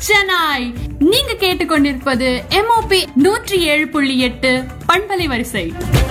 சென்னாய் நீங்க கேட்டுக்கொண்டிருப்பது எம்ஓபி நூற்றி ஏழு புள்ளி எட்டு பண்பலை வரிசை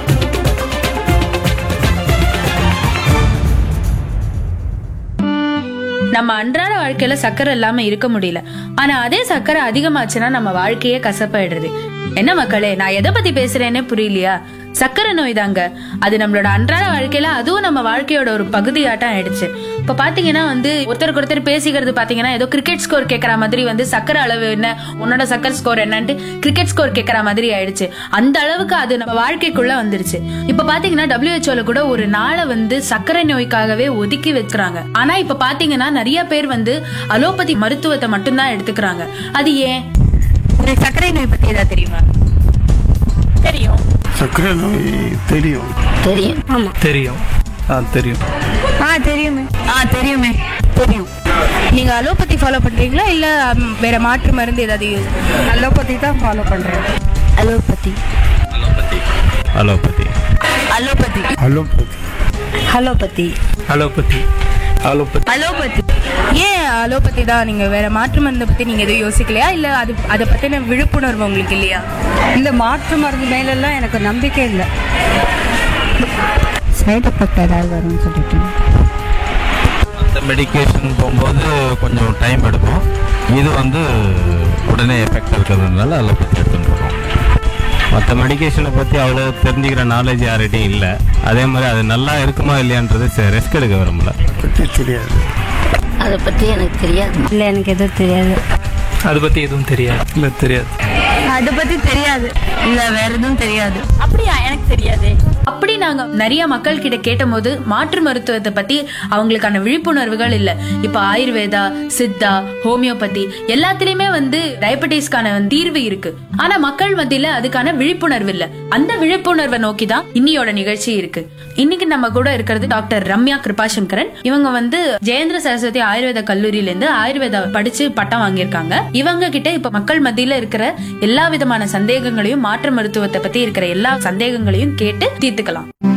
நம்ம அன்றாட வாழ்க்கையில சக்கரை இல்லாம இருக்க முடியல ஆனா அதே சக்கரை அதிகமாச்சுன்னா நம்ம வாழ்க்கையே கசப்பாயிடுது என்ன மக்களே நான் எதை பத்தி பேசுறேன்னே புரியலையா சக்கரை நோய் தாங்க அது நம்மளோட அன்றாட வாழ்க்கையில அதுவும் நம்ம வாழ்க்கையோட ஒரு பகுதியாட்டம் ஆயிடுச்சு இப்ப பாத்தீங்கன்னா வந்து ஒருத்தருக்கு ஒருத்தர் பேசிக்கிறது பாத்தீங்கன்னா ஏதோ கிரிக்கெட் ஸ்கோர் கேக்குற மாதிரி வந்து சக்கரை அளவு என்ன உன்னோட சக்கரை ஸ்கோர் என்னன்ட்டு கிரிக்கெட் ஸ்கோர் கேக்குற மாதிரி ஆயிடுச்சு அந்த அளவுக்கு அது நம்ம வாழ்க்கைக்குள்ள வந்துருச்சு இப்ப பாத்தீங்கன்னா டபிள்யூஹெச்ஓல கூட ஒரு நாளை வந்து சர்க்கரை நோய்க்காகவே ஒதுக்கி வைக்கிறாங்க ஆனா இப்ப பாத்தீங்கன்னா நிறைய பேர் வந்து அலோபதி மருத்துவத்தை மட்டும்தான் எடுத்துக்கிறாங்க அது ஏன் உங்களுக்கு சர்க்கரை நோய் பத்தி ஏதாவது தெரியுமா தெரியும் சர்க்கரை நோய் தெரியும் தெரியும் ஆமா தெரியும் ஆ தெரியும் ஆ தெரியுமே ஆ தெரியுமே தெரியும் நீங்க அலோபதி ஃபாலோ பண்றீங்களா இல்ல ம், வேற மாற்று மருந்து ஏதாவது யூஸ் அலோபதி தான் ஃபாலோ பண்றேன் allopathy allopathy allopathy allopathy allopathy allopathy allopathy allopathy ஏன் அலோபதி தான் நீங்க வேற மாற்று மருந்தை பத்தி நீங்க எதுவும் யோசிக்கலையா இல்ல அது அதை பத்தின விழிப்புணர்வு உங்களுக்கு இல்லையா இந்த மாற்று மருந்து மேலெல்லாம் எனக்கு நம்பிக்கை இல்லை சைடு எஃபெக்ட் ஏதாவது வரும்னு சொல்லிட்டு அந்த மெடிக்கேஷன் போகும்போது கொஞ்சம் டைம் எடுக்கும் இது வந்து உடனே எஃபெக்ட் இருக்கிறதுனால அலோபதி எடுத்துட்டு இருக்கோம் மற்ற மெடிக்கேஷனை பற்றி அவ்வளோ தெரிஞ்சுக்கிற நாலேஜ் யார்கிட்டையும் இல்லை அதே மாதிரி அது நல்லா இருக்குமா இல்லையான்றது ரெஸ்க் எடுக்க விரும்பல பற்றி தெரியாது அதை பற்றி எனக்கு தெரியாது இல்லை எனக்கு எதுவும் தெரியாது அதை பற்றி எதுவும் தெரியாது இல்லை தெரியாது அதை பத்தி தெரியாது இல்ல வேற எதுவும் தெரியாது அப்படியா எனக்கு தெரியாதே அப்படி நாங்க நிறைய மக்கள் கிட்ட கேட்டபோது மாற்று மருத்துவத்தை பத்தி அவங்களுக்கான விழிப்புணர்வுகள் இல்ல இப்ப ஆயுர்வேதா சித்தா ஹோமியோபதி எல்லாத்துலயுமே வந்து டயபெட்டிஸ்க்கான தீர்வு இருக்கு ஆனா மக்கள் மத்தியில அதுக்கான விழிப்புணர்வு இல்ல அந்த விழிப்புணர்வை நோக்கி தான் இன்னியோட நிகழ்ச்சி இருக்கு இன்னைக்கு நம்ம கூட இருக்கிறது டாக்டர் ரம்யா கிருபாசங்கரன் இவங்க வந்து ஜெயேந்திர சரஸ்வதி ஆயுர்வேத கல்லூரியில இருந்து ஆயுர்வேதா படிச்சு பட்டம் வாங்கியிருக்காங்க இவங்க கிட்ட இப்ப மக்கள் மத்தியில இருக்கிற எல்லா விதமான சந்தேகங்களையும் மாற்று மருத்துவத்தை பத்தி இருக்கிற எல்லா சந்தேகங்களையும் கேட்டு தீர்த்துக்கலாம்